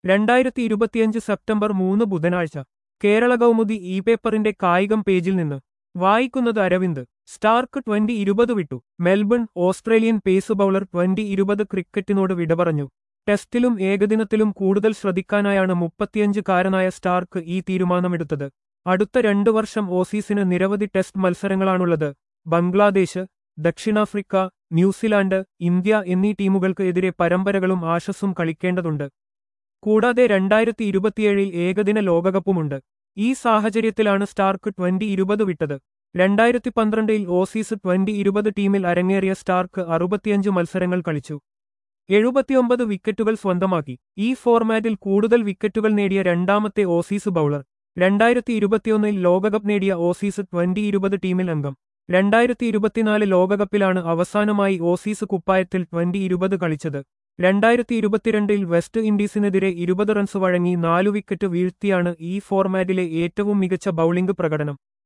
രണ്ടായിരത്തി ഇരുപത്തിയഞ്ച് സെപ്റ്റംബർ മൂന്ന് ബുധനാഴ്ച കേരള കൗമുദി ഇ പേപ്പറിന്റെ കായികം പേജിൽ നിന്ന് വായിക്കുന്നത് അരവിന്ദ് സ്റ്റാർക്ക് ട്വന്റി ഇരുപത് വിട്ടു Melbourne Australian pace bowler twenty ഇരുപത് ക്രിക്കറ്റിനോട് വിട പറഞ്ഞു ടെസ്റ്റിലും ഏകദിനത്തിലും കൂടുതൽ ശ്രദ്ധിക്കാനായാണ് മുപ്പത്തിയഞ്ചുകാരനായ സ്റ്റാർക്ക് ഈ തീരുമാനമെടുത്തത് അടുത്ത രണ്ടു വർഷം ഓസീസിന് നിരവധി ടെസ്റ്റ് മത്സരങ്ങളാണുള്ളത് ബംഗ്ലാദേശ് ദക്ഷിണാഫ്രിക്ക ന്യൂസിലാൻഡ് ഇന്ത്യ എന്നീ ടീമുകൾക്ക് എതിരെ പരമ്പരകളും ആശസ്സും കളിക്കേണ്ടതുണ്ട് കൂടാതെ രണ്ടായിരത്തി ഇരുപത്തിയേഴിൽ ഏകദിന ലോകകപ്പുമുണ്ട് ഈ സാഹചര്യത്തിലാണ് സ്റ്റാർക്ക് ട്വന്റി ഇരുപത് വിട്ടത് രണ്ടായിരത്തി പന്ത്രണ്ടിൽ ഓസീസ് ട്വന്റി ഇരുപത് ടീമിൽ അരങ്ങേറിയ സ്റ്റാർക്ക് അറുപത്തിയഞ്ച് മത്സരങ്ങൾ കളിച്ചു എഴുപത്തിയൊമ്പത് വിക്കറ്റുകൾ സ്വന്തമാക്കി ഈ ഫോർമാറ്റിൽ കൂടുതൽ വിക്കറ്റുകൾ നേടിയ രണ്ടാമത്തെ ഓസീസ് ബൌളർ രണ്ടായിരത്തി ഇരുപത്തിയൊന്നിൽ ലോകകപ്പ് നേടിയ ഓസീസ് ട്വന്റി ഇരുപത് ടീമിൽ അംഗം രണ്ടായിരത്തി ഇരുപത്തിനാല് ലോകകപ്പിലാണ് അവസാനമായി ഓസീസ് കുപ്പായത്തിൽ ട്വന്റി ഇരുപത് കളിച്ചത് രണ്ടായിരത്തി ഇരുപത്തിരണ്ടിൽ വെസ്റ്റ് ഇൻഡീസിനെതിരെ ഇരുപത് റൺസ് വഴങ്ങി നാലു വിക്കറ്റ് വീഴ്ത്തിയാണ് ഈ ഫോർമാറ്റിലെ ഏറ്റവും മികച്ച ബൌളിംഗ് പ്രകടനം